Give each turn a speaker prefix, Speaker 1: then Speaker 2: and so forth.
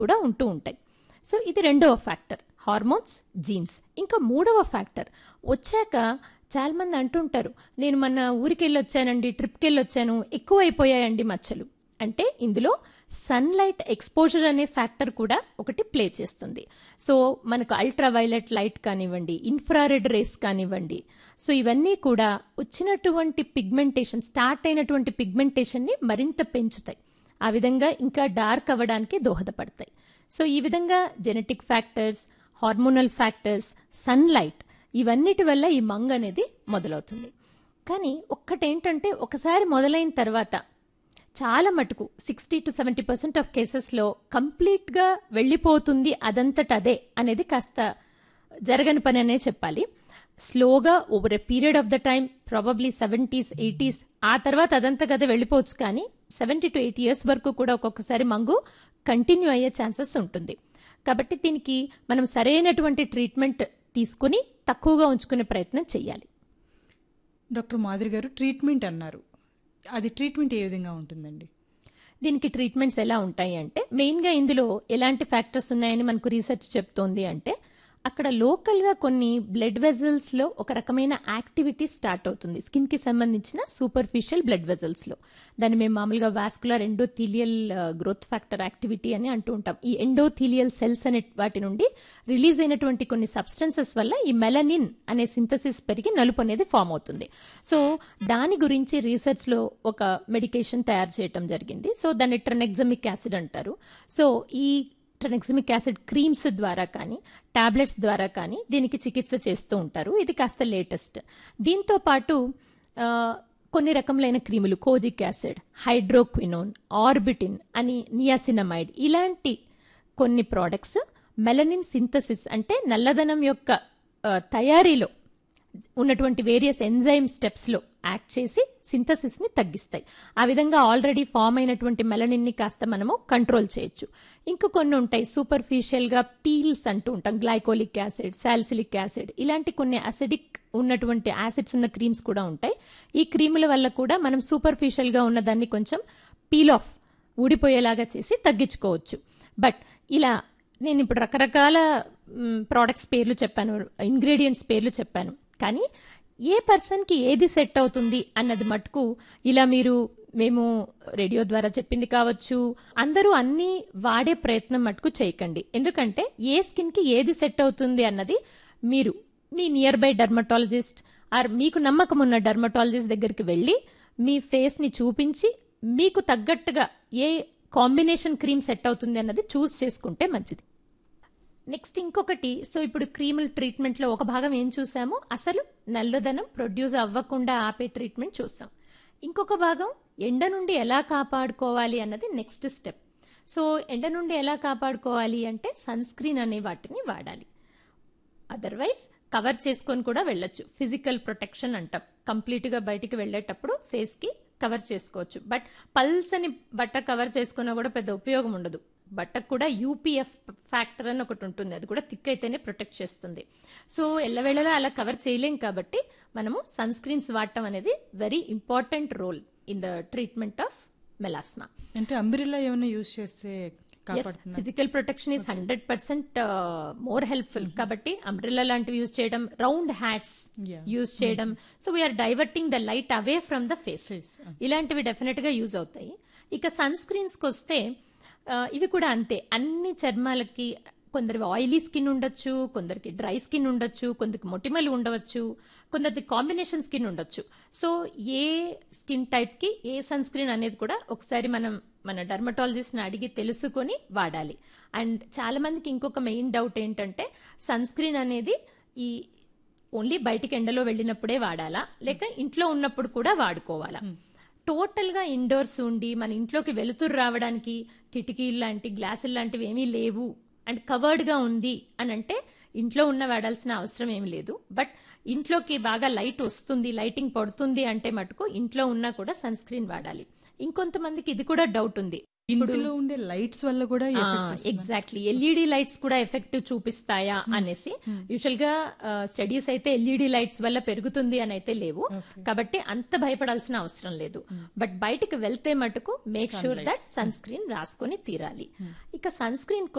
Speaker 1: కూడా ఉంటూ ఉంటాయి సో ఇది రెండవ ఫ్యాక్టర్ హార్మోన్స్ జీన్స్ ఇంకా మూడవ ఫ్యాక్టర్ వచ్చాక చాలా మంది అంటుంటారు నేను మన ఊరికి వెళ్ళి వచ్చానండి ట్రిప్కి వెళ్ళి వచ్చాను ఎక్కువ అయిపోయాయండి మచ్చలు అంటే ఇందులో సన్లైట్ ఎక్స్పోజర్ అనే ఫ్యాక్టర్ కూడా ఒకటి ప్లే చేస్తుంది సో మనకు అల్ట్రా వైలెట్ లైట్ కానివ్వండి ఇన్ఫ్రారెడ్ రేస్ కానివ్వండి సో ఇవన్నీ కూడా వచ్చినటువంటి పిగ్మెంటేషన్ స్టార్ట్ అయినటువంటి పిగ్మెంటేషన్ని మరింత పెంచుతాయి ఆ విధంగా ఇంకా డార్క్ అవ్వడానికి దోహదపడతాయి సో ఈ విధంగా genetic factors hormonal factors sunlight ఇవన్నిటి వల్ల ఈ మంగ్ అనేది మొదలవుతుంది కానీ ఒక్కటేంటంటే ఒకసారి మొదలైన తర్వాత చాలా మటుకు sixty to seventy percent of కేసెస్లో కంప్లీట్గా వెళ్ళిపోతుంది అదంతట అదే అనేది కాస్త జరగని పని అనే చెప్పాలి స్లోగా over a period of the time probably seventies eighties ఆ తర్వాత అదంతా కదా వెళ్ళిపోవచ్చు కానీ సెవెంటీ టు ఎయిటీ ఇయర్స్ వరకు కూడా ఒక్కొక్కసారి మంగు కంటిన్యూ అయ్యే ఛాన్సెస్ ఉంటుంది కాబట్టి దీనికి మనం సరైనటువంటి ట్రీట్మెంట్ తీసుకుని తక్కువగా ఉంచుకునే ప్రయత్నం చేయాలి
Speaker 2: డాక్టర్ మాదిరి గారు ట్రీట్మెంట్ అన్నారు అది ట్రీట్మెంట్ ఏ విధంగా ఉంటుందండి
Speaker 1: దీనికి ట్రీట్మెంట్స్ ఎలా ఉంటాయి అంటే మెయిన్గా ఇందులో ఎలాంటి ఫ్యాక్టర్స్ ఉన్నాయని మనకు రీసెర్చ్ చెప్తోంది అంటే అక్కడ లోకల్గా కొన్ని బ్లడ్ వెజల్స్లో ఒక రకమైన యాక్టివిటీ స్టార్ట్ అవుతుంది స్కిన్కి సంబంధించిన సూపర్ఫిషియల్ బ్లడ్ వెజల్స్లో దాన్ని మేము మామూలుగా vascular endothelial growth factor activity అని అంటూ ఉంటాం ఈ ఎండోథీలియల్ సెల్స్ అనే వాటి నుండి రిలీజ్ అయినటువంటి కొన్ని సబ్స్టెన్సెస్ వల్ల ఈ మెలనిన్ అనే సింథసిస్ పెరిగి నలుపు అనేది ఫామ్ అవుతుంది సో దాని గురించి రీసెర్చ్లో ఒక మెడికేషన్ తయారు చేయటం జరిగింది సో దాన్ని ట్రనెక్సమిక్ యాసిడ్ అంటారు సో ఈ ట్రనెక్సమిక్ యాసిడ్ క్రీమ్స్ ద్వారా కానీ టాబ్లెట్స్ ద్వారా కానీ దీనికి చికిత్స చేస్తూ ఉంటారు ఇది కాస్త లేటెస్ట్ దీంతో పాటు ఆ, కొన్ని రకములైన క్రీములు కోజిక్ యాసిడ్ హైడ్రోక్వినోన్ ఆర్బిటిన్ అని నియాసినమైడ్ ఇలాంటి కొన్ని ప్రోడక్ట్స్ మెలనిన్ సింథసిస్ అంటే నల్లదనం యొక్క ఆ, తయారీలో ఉన్నటువంటి వేరియస్ ఎంజైమ్ స్టెప్స్లో యాక్ట్ చేసి సింథసిస్ని తగ్గిస్తాయి ఆ విధంగా ఆల్రెడీ ఫామ్ అయినటువంటి మెలనిన్ని కాస్త మనము కంట్రోల్ చేయొచ్చు ఇంకా కొన్ని ఉంటాయి సూపర్ఫిషియల్గా పీల్స్ అంటూ ఉంటాం గ్లైకోలిక్ యాసిడ్ సాల్సిలిక్ యాసిడ్ ఇలాంటి కొన్ని అసిడిక్ ఉన్నటువంటి యాసిడ్స్ ఉన్న క్రీమ్స్ కూడా ఉంటాయి ఈ క్రీముల వల్ల కూడా మనం సూపర్ఫిషియల్గా ఉన్న దాన్ని కొంచెం పీల్ ఆఫ్ ఊడిపోయేలాగా చేసి తగ్గించుకోవచ్చు బట్ ఇలా నేను ఇప్పుడు రకరకాల ప్రోడక్ట్స్ పేర్లు చెప్పాను ఇంగ్రీడియంట్స్ పేర్లు చెప్పాను కానీ ఏ పర్సన్కి ఏది సెట్ అవుతుంది అన్నది మటుకు ఇలా మీరు మేము రేడియో ద్వారా చెప్పింది కావచ్చు అందరూ అన్ని వాడే ప్రయత్నం మటుకు చేయకండి ఎందుకంటే ఏ స్కిన్కి ఏది సెట్ అవుతుంది అన్నది మీరు మీ నియర్ బై డర్మటాలజిస్ట్ ఆర్ మీకు నమ్మకం ఉన్న డర్మటాలజిస్ట్ దగ్గరికి వెళ్ళి మీ ఫేస్ని చూపించి మీకు తగ్గట్టుగా ఏ కాంబినేషన్ క్రీమ్ సెట్ అవుతుంది అన్నది చూస్ చేసుకుంటే మంచిది నెక్స్ట్ ఇంకొకటి సో ఇప్పుడు క్రీముల ట్రీట్మెంట్లో ఒక భాగం ఏం చూసామో అసలు నల్లదనం ప్రొడ్యూస్ అవ్వకుండా ఆపే ట్రీట్మెంట్ చూసాం ఇంకొక భాగం ఎండ నుండి ఎలా కాపాడుకోవాలి అన్నది నెక్స్ట్ స్టెప్ సో ఎండ నుండి ఎలా కాపాడుకోవాలి అంటే సన్ స్క్రీన్ అనే వాటిని వాడాలి అదర్వైజ్ కవర్ చేసుకొని కూడా వెళ్ళొచ్చు ఫిజికల్ ప్రొటెక్షన్ అంటాం కంప్లీట్గా బయటికి వెళ్ళేటప్పుడు ఫేస్కి కవర్ చేసుకోవచ్చు బట్ పల్స్ అని బట్ట కవర్ చేసుకున్నా కూడా పెద్ద ఉపయోగం ఉండదు బట్టకు కూడా యూపీఎఫ్ ఫ్యాక్టర్ అని ఒకటి ఉంటుంది అది కూడా థిక్ అయితేనే ప్రొటెక్ట్ చేస్తుంది సో ఎల్లవేళలా అలా కవర్ చేయలేం కాబట్టి మనము సన్ స్క్రీన్స్ వాడటం అనేది very important role in the treatment of melasma
Speaker 2: అంటే అంబ్రిల్లా ఏమైనా యూజ్ చేస్తే కాపాడుతుంది
Speaker 1: physical protection is hundred percent more helpful కాబట్టి అంబ్రిల్లా లాంటివి యూజ్ చేయడం రౌండ్ హ్యాట్స్
Speaker 2: Yeah.
Speaker 1: యూజ్ చేయడం so we're diverting the light away from the face
Speaker 2: Face,
Speaker 1: ఇలాంటివి definite గా యూజ్ అవుతాయి ఇక సన్ స్క్రీన్స్ కి వస్తే ఆ, ఇవి కూడా అంతే అన్ని చర్మాలకి కొందరికి ఆయిలీ స్కిన్ ఉండొచ్చు కొందరికి డ్రై స్కిన్ ఉండొచ్చు కొందరికి మొటిమలు ఉండవచ్చు కొందరికి కాంబినేషన్ స్కిన్ ఉండొచ్చు సో ఏ స్కిన్ టైప్ కి ఏ సన్ స్క్రీన్ అనేది కూడా ఒకసారి మనం మన డర్మటాలజిస్ట్ ని అడిగి తెలుసుకొని వాడాలి అండ్ చాలా మందికి ఇంకొక మెయిన్ డౌట్ ఏంటంటే సన్ స్క్రీన్ అనేది ఈ ఓన్లీ బయటికి ఎండలో వెళ్ళినప్పుడే వాడాలా లేక ఇంట్లో ఉన్నప్పుడు కూడా వాడుకోవాలా టోటల్ గా ఇండోర్స్ ఉండి మన ఇంట్లోకి వెలుతురు రావడానికి కిటికీలు లాంటి గ్లాసులు లాంటివి ఏమీ లేవు అండ్ కవర్డ్ గా ఉంది అని అంటే ఇంట్లో ఉన్న వాడాల్సిన అవసరం ఏమి లేదు బట్ ఇంట్లోకి బాగా లైట్ వస్తుంది లైటింగ్ పడుతుంది అంటే మటుకు ఇంట్లో ఉన్నా కూడా సన్ స్క్రీన్ వాడాలి ఇంకొంతమందికి ఇది కూడా డౌట్ ఉంది
Speaker 2: ఇంటిలో ఉండే లైట్స్ వల్ల కూడా effect వస్తుందా?
Speaker 1: ఎగ్జాక్ట్లీ ఎల్ఈడి లైట్స్ కూడా ఎఫెక్ట్ చూపిస్తాయా అనేసి యూజువల్ గా స్టడీస్ అయితే ఎల్ఈడి లైట్స్ వల్ల పెరుగుతుంది అని అయితే లేవు కాబట్టి అంత భయపడాల్సిన అవసరం లేదు బట్ బయటికి వెళ్తే మటుకు make sure that sunscreen రాసుకొని తీరాలి ఇక సన్ స్క్రీన్